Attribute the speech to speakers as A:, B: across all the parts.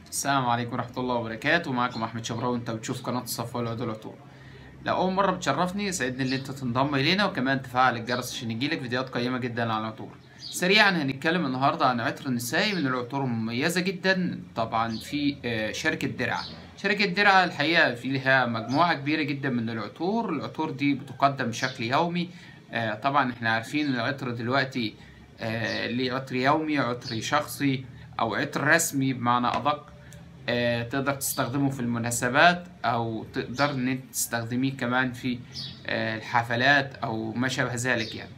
A: السلام عليكم ورحمة الله وبركاته معكم أحمد شبراوي وأنت بتشوف قناة الصفوة والعدول والعطور لو أول مرة بتشرفني يسعدني إن أنت تنضم إلينا وكمان تفعل الجرس عشان يجيلك فيديوهات قيمة جدا عن العطور سريعا هنتكلم النهاردة عن عطر النسائي من العطور المميزة جدا طبعا في آه، شركة درع شركة درع الحقيقة في لها مجموعة كبيرة جدا من العطور العطور دي بتقدم بشكل يومي آه، طبعا احنا عارفين إن العطر دلوقتي آه، ليه عطر يومي عطر شخصي أو عطر رسمي بمعنى أدق آه، تقدر تستخدمه في المناسبات او تقدر ان انت تستخدميه كمان في آه، الحفلات او ما شابه ذلك يعني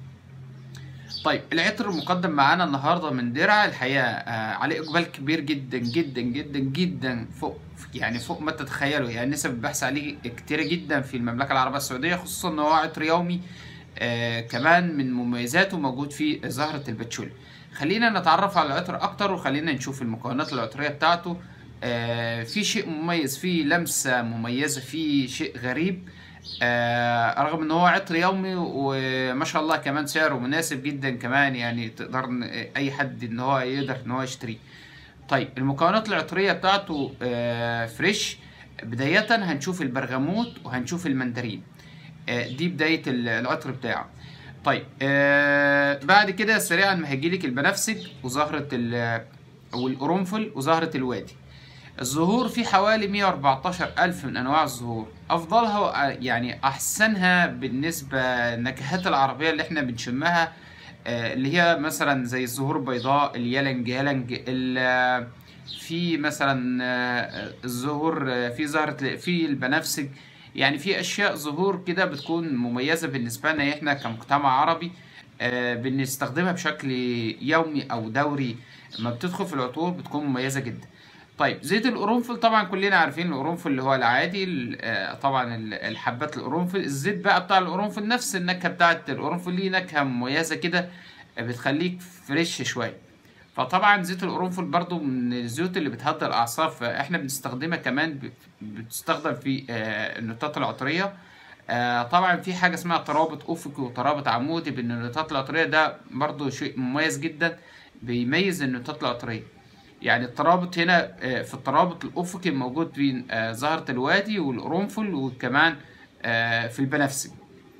A: طيب العطر المقدم معانا النهارده من درع الحقيقه آه، عليه اقبال كبير جدا جدا جدا جدا فوق يعني فوق ما تتخيلوا يعني نسب البحث عليه كتيره جدا في المملكه العربيه السعوديه خصوصا ان هو عطر يومي آه، كمان من مميزاته موجود فيه زهره الباتشولي خلينا نتعرف على العطر اكتر وخلينا نشوف المكونات العطريه بتاعته آه، في شيء مميز في لمسه مميزه في شيء غريب آه، رغم ان هو عطر يومي وما شاء الله كمان سعره مناسب جدا كمان يعني تقدر ن- اي حد ان هو يقدر ان هو يشتريه طيب المكونات العطريه بتاعته آه، فريش بدايه هنشوف البرغموت وهنشوف المندرين آه، دي بدايه ال- العطر بتاعه طيب آه بعد كده سريعا ما هيجيلك البنفسج وزهرة ال والقرنفل وزهرة الوادي الزهور في حوالي 114 ألف من أنواع الزهور أفضلها يعني أحسنها بالنسبة النكهات العربية اللي احنا بنشمها آه، اللي هي مثلا زي الزهور البيضاء اليلنج يلنج ال- في مثلا آه، الزهور آه، في زهرة في البنفسج يعني في أشياء زهور كده بتكون مميزة بالنسبة لنا احنا كمجتمع عربي آه، بنستخدمها بشكل يومي أو دوري لما بتدخل في العطور بتكون مميزة جدا طيب زيت القرنفل طبعا كلنا عارفين القرنفل اللي هو العادي ال- آه، طبعا ال- الحبات القرنفل الزيت بقى بتاع القرنفل نفس النكهه بتاعت القرنفل ليه نكهه مميزه كده آه، بتخليك فريش شويه فطبعا زيت القرنفل برضو من الزيوت اللي بتهدى الاعصاب فاحنا بنستخدمها كمان ب- بتستخدم في آه، النوتات العطريه آه، طبعا في حاجه اسمها ترابط افقي وترابط عمودي بين النوتات العطريه ده برضو شيء مميز جدا بيميز النوتات العطريه يعني الترابط هنا آه، في الترابط الأفقي موجود بين آه، زهرة الوادي والقرنفل وكمان آه، في البنفسج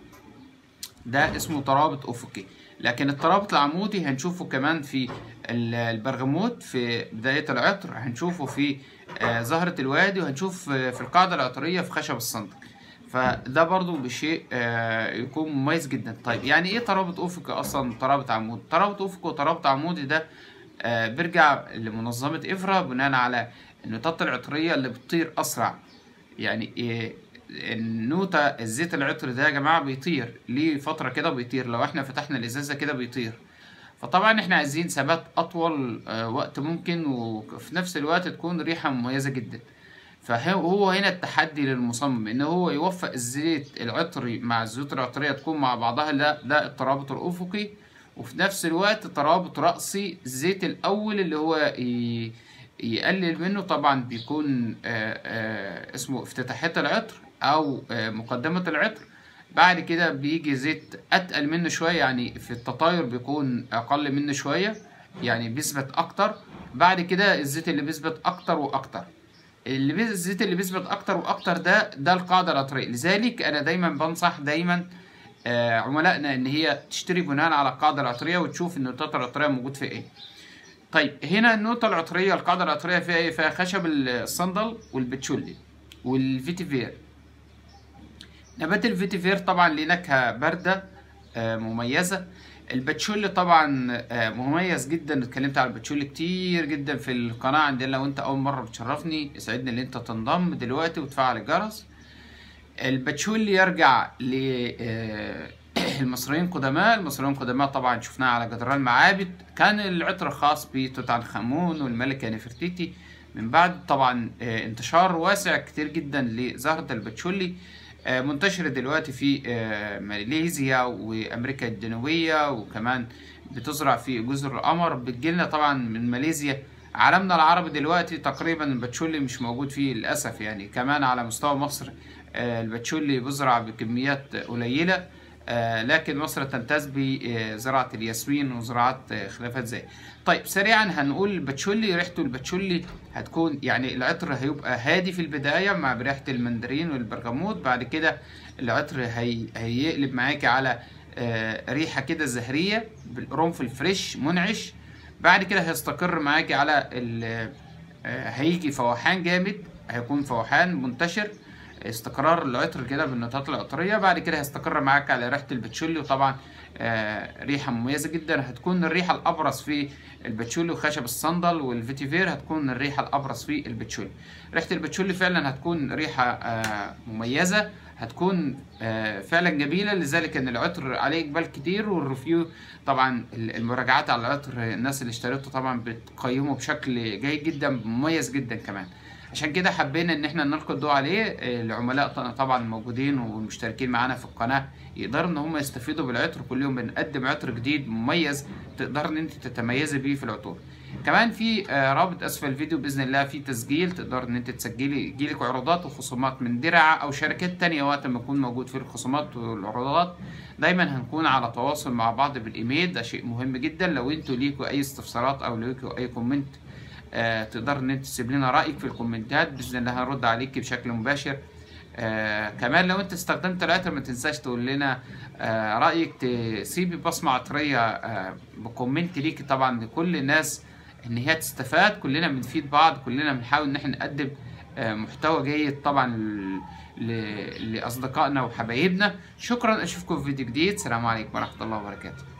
A: ده اسمه ترابط أفقي لكن الترابط العمودي هنشوفه كمان في ال- البرغموت في بداية العطر هنشوفه في آه، زهرة الوادي وهنشوف آه، في القاعدة العطرية في خشب الصندل فده برضو بشيء آه، يكون مميز جدا طيب يعني ايه ترابط افقي اصلا ترابط عمودي ترابط افقي وترابط عمودي ده آه، بيرجع لمنظمة إفرا بناء على النوتات العطرية اللي بتطير أسرع يعني إيه النوتة الزيت العطر ده يا جماعة بيطير ليه فترة كده بيطير لو احنا فتحنا الإزازة كده بيطير فطبعا احنا عايزين ثبات أطول آه، وقت ممكن وفي نفس الوقت تكون ريحة مميزة جدا فهو هنا التحدي للمصمم ان هو يوفق الزيت العطري مع الزيوت العطريه تكون مع بعضها ده ده الترابط الافقي وفي نفس الوقت ترابط رأسي الزيت الاول اللي هو ي- يقلل منه طبعا بيكون آه، آه، اسمه افتتاحية العطر او آه، مقدمة العطر بعد كده بيجي زيت اتقل منه شوية يعني في التطاير بيكون اقل منه شوية يعني بيثبت اكتر بعد كده الزيت اللي بيثبت اكتر واكتر اللي بيز... الزيت اللي بيثبت اكتر واكتر ده ده القاعده العطريه لذلك انا دايما بنصح دايما آه عملائنا ان هي تشتري بناء على القاعده العطريه وتشوف النوتات العطريه موجود في ايه طيب هنا النوتة العطرية القاعدة العطرية فيها ايه؟ فيها خشب الصندل والبتشولي والفيتيفير نبات الفيتيفير طبعا ليه نكهة باردة آه، مميزة الباتشولي طبعا آه، مميز جدا اتكلمت على الباتشولي كتير جدا في القناة عندنا لو انت اول مرة بتشرفني يسعدني ان انت تنضم دلوقتي وتفعل الجرس الباتشولي يرجع للمصريين القدماء المصريين القدماء طبعا شفناها على جدران المعابد كان العطر خاص بتوت عنخ امون والملكة نفرتيتي من بعد طبعا آه، انتشار واسع كتير جدا لزهرة الباتشولي آه، منتشرة دلوقتي في آه، ماليزيا وأمريكا الجنوبية وكمان بتزرع في جزر القمر بتجيلنا طبعا من ماليزيا عالمنا العربي دلوقتي تقريبا الباتشولي مش موجود فيه للأسف يعني كمان على مستوى مصر آه، الباتشولي بيزرع بكميات قليلة آه، لكن مصر تمتاز بزراعة الياسمين وزراعة آه، خلافات زي طيب سريعا هنقول الباتشولي ريحته الباتشولي هتكون يعني العطر هيبقى هادي في البداية مع بريحة المندرين والبرغموت بعد كده العطر هي هيقلب معاكي على آه، ريحة كده زهرية بالقرنفل فريش منعش بعد كده هيستقر معاكي على ال- آه، هيجي فوحان جامد هيكون فوحان منتشر استقرار العطر كده بالنوتات العطريه بعد كده هيستقر معاك على ريحه الباتشولي وطبعا آه، ريحه مميزه جدا هتكون الريحه الابرز في الباتشولي وخشب الصندل والفيتيفير هتكون الريحه الابرز في الباتشولي ريحه الباتشولي فعلا هتكون ريحه آه، مميزه هتكون آه، فعلا جميله لذلك ان العطر عليه اقبال كتير والريفيو طبعا المراجعات على العطر الناس اللي اشتريته طبعا بتقيمه بشكل جيد جدا مميز جدا كمان عشان كده حبينا ان احنا نلقي الضوء عليه آه، العملاء ط- طبعا الموجودين والمشتركين معانا في القناه يقدروا ان هم يستفيدوا بالعطر كل يوم بنقدم عطر جديد مميز تقدر ان انت تتميزي بيه في العطور كمان في آه، رابط اسفل الفيديو باذن الله في تسجيل تقدر ان انت تسجلي يجيلك عروضات وخصومات من درع او شركات تانية وقت ما يكون موجود في الخصومات والعروضات دايما هنكون على تواصل مع بعض بالايميل ده شيء مهم جدا لو انتوا ليكوا اي استفسارات او ليكوا اي كومنت آه، تقدر ان انت تسيب لنا رايك في الكومنتات باذن الله هنرد عليك بشكل مباشر آه كمان لو انت استخدمت العطر ما تنساش تقول لنا آه رايك تسيبي بصمه عطريه آه بكومنت ليك طبعا لكل الناس ان هي تستفاد كلنا بنفيد بعض كلنا بنحاول ان احنا نقدم آه محتوى جيد طبعا ل- ل- لاصدقائنا وحبايبنا شكرا اشوفكم في فيديو جديد السلام عليكم ورحمه الله وبركاته